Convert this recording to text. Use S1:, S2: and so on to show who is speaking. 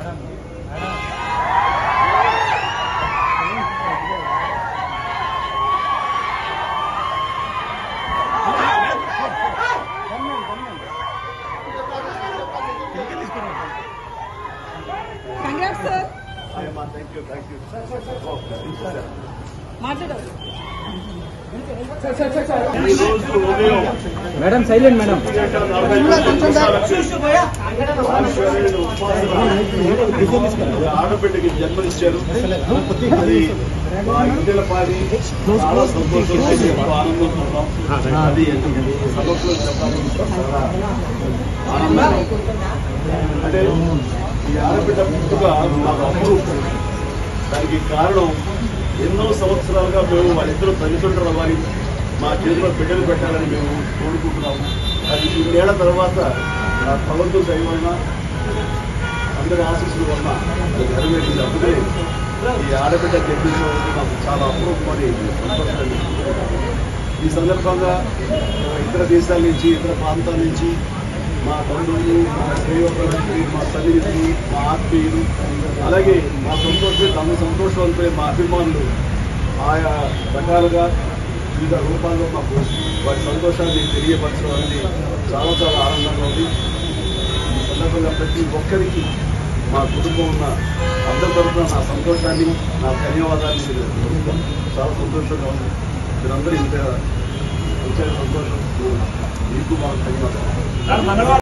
S1: Congrats sir మాట్లాడారు
S2: madam silent madam
S3: ఆడబిడ్డకి జన్మనిచ్చారు అది మా ఇంటిల పాడి చాలా సంతోషం ఎంతో ఆనందంగా ఉన్నాం అది సభకు చెప్పాలని చాలా ఆనందంగా ఉంది. అంటే ఈ ఆడబిడ్డ పుట్టుక మాకు అపురూపం దానికి కారణం ఎన్నో సంవత్సరాలుగా మేము వాళ్ళిద్దరూ తల్లిదండ్రులు అవ్వాలి మా చేతిలో బిడ్డలు పెట్టాలని మేము కోరుకుంటున్నాము అది ఇన్నేళ్ల తర్వాత ఆ భగవంతుడు దైవమైన అందరి ఆశీస్సుల వల్ల అది నెరవేరింది అందుకే ఈ ఆడబిడ్డ జన్మించడం అనేది మాకు చాలా అపూర్వమని సంతోషాన్ని ఈ సందర్భంగా ఇతర దేశాల నుంచి ఇతర ప్రాంతాల నుంచి మా బంధువులు మా స్నేహితులు మా సన్నిహితులు మా ఆత్మీయులు అలాగే మా సంతోషమే తమ సంతోషంతో మా అభిమానులు ఆయా రకాలుగా వివిధ రూపాల్లో మాకు వారి సంతోషాన్ని తెలియపరచడం అనేది చాలా చాలా ఆనందంగా ఉంది ఈ సందర్భంగా ప్రతి ఒక్కరికి మా కుటుంబం ఉన్న అందరి తరఫున నా సంతోషాన్ని నా ధన్యవాదాన్ని తెలుపుతాను. చాలా సంతోషంగా ఉంది మీరందరూ ఇంత వచ్చే సంతోషం మీకు మా ధన్యవాదాలు